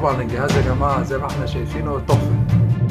طبعا الجهاز يا جماعه زي ما احنا شايفينه تحفه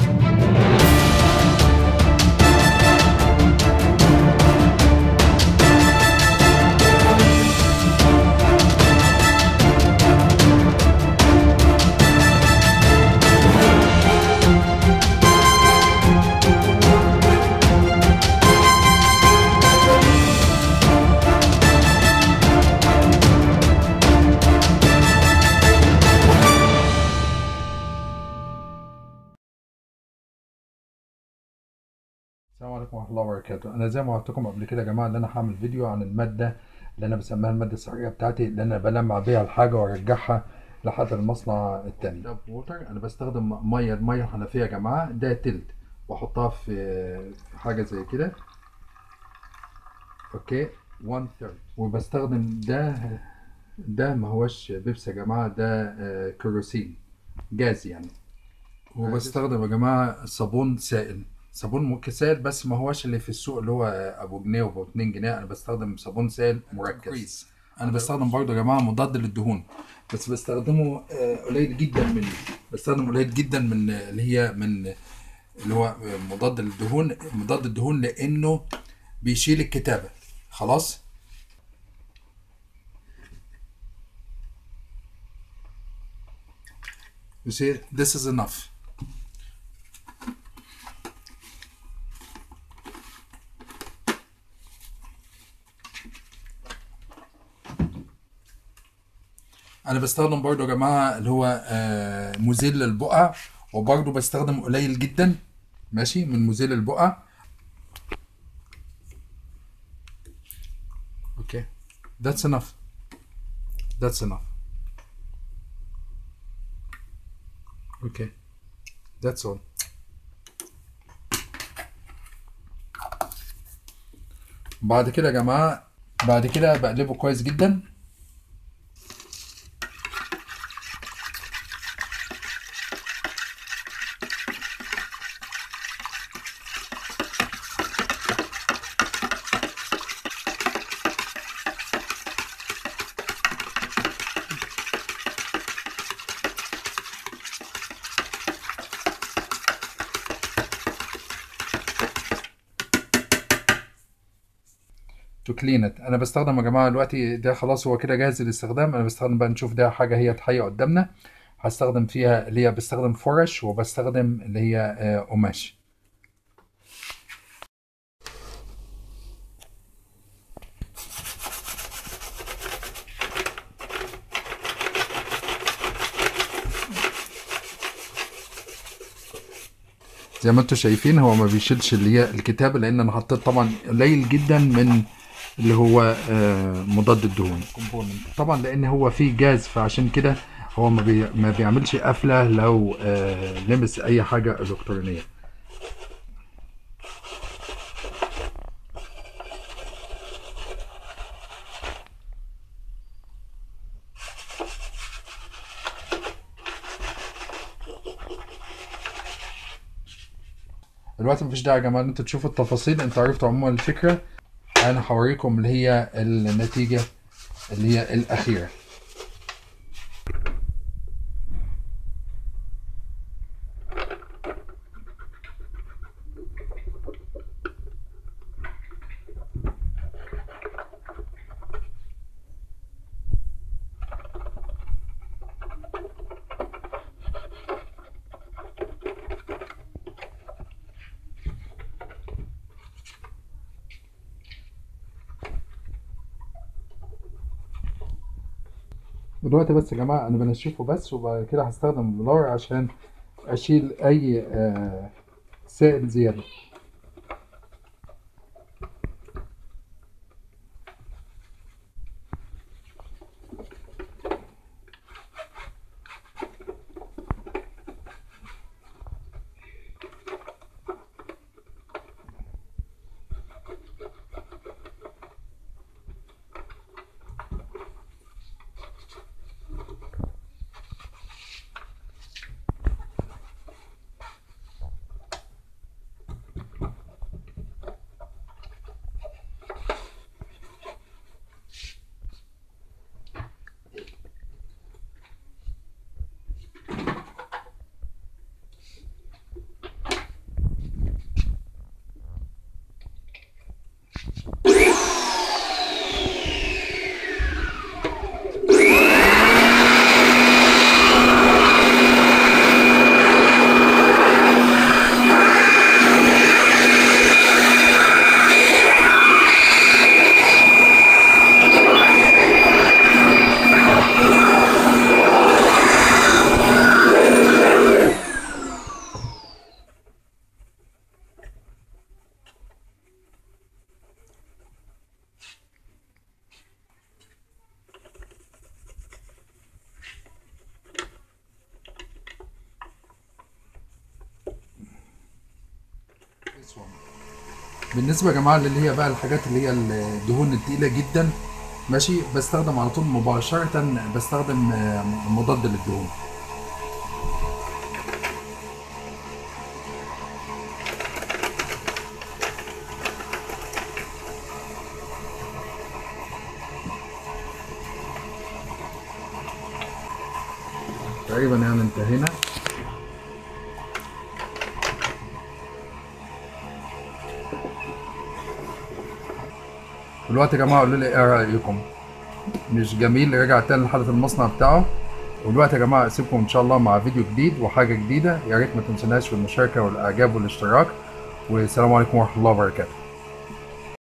السلام عليكم ورحمه الله وبركاته انا زي ما قلت لكم قبل كده يا جماعه ان انا هعمل فيديو عن الماده اللي انا بسميها الماده السحريه بتاعتي اللي انا بلمع بيها الحاجه وارجعها لحد المصنع التاني ده ووتر انا بستخدم ميه الميه الحنفيه يا جماعه ده تلت واحطها في في حاجه زي كده اوكي 1 ثيرد وبستخدم ده ده ما هوش بيبسي يا جماعه ده آه، كيروسين جاز يعني وبستخدم يا جماعه صابون سائل صابون ممكن سائل بس ما هوش اللي في السوق اللي هو ابو جنيه وابو 2 جنيه انا بستخدم صابون سائل مركز انا بستخدم برضه يا جماعه مضاد للدهون بس بستخدمه آه، قليل جدا من بستخدم قليل جدا من آه، اللي هي من اللي هو آه، مضاد للدهون مضاد الدهون لانه بيشيل الكتابه خلاص You see, this is enough. انا بستخدم برضو يا جماعه اللي هو آه، مزيل للبقع وبرضو بستخدم قليل جدا ماشي من مزيل البقع اوكي that's enough that's enough اوكي that's all بعد كده يا جماعه بعد كده بقلبه كويس جدا تو كلين ات انا بستخدم يا جماعه دلوقتي ده خلاص هو كده جاهز للاستخدام انا بستخدم بقى نشوف ده حاجه هي حيه قدامنا هستخدم فيها اللي هي بستخدم فرش وبستخدم اللي هي آه، قماش زي ما انتم شايفين هو ما بيشيلش اللي هي الكتابه لان انا حطيت طبعا قليل جدا من اللي هو آه، مضاد الدهون طبعا لان هو فيه جاز فعشان كده هو ما, بي ما بيعملش قفله لو آه، لمس اي حاجه الكترونيه دلوقتي مفيش داعي يا جماعه ان انتوا تشوفوا التفاصيل انتوا عرفتوا عموما الفكره انا هوريكم اللي هي النتيجه اللي هي الاخيره دلوقتي بس يا جماعه انا بنشفه بس وبعد كده هستخدم البلور عشان اشيل اي آه، سائل زياده اسوان بالنسبه يا جماعه اللي هي بقى الحاجات اللي هي الدهون التقيله جدا ماشي بستخدم على طول مباشره بستخدم آه، مضاد للدهون تقريبا يعني انتهينا دلوقتي يا جماعه قولوا لي ايه رايكم مش جميل رجع تاني لحاله المصنع بتاعه ودلوقتي يا جماعه اسيبكم ان شاء الله مع فيديو جديد وحاجه جديده يا ريت ما تنسوناش في المشاركه والاعجاب والاشتراك والسلام عليكم ورحمه الله وبركاته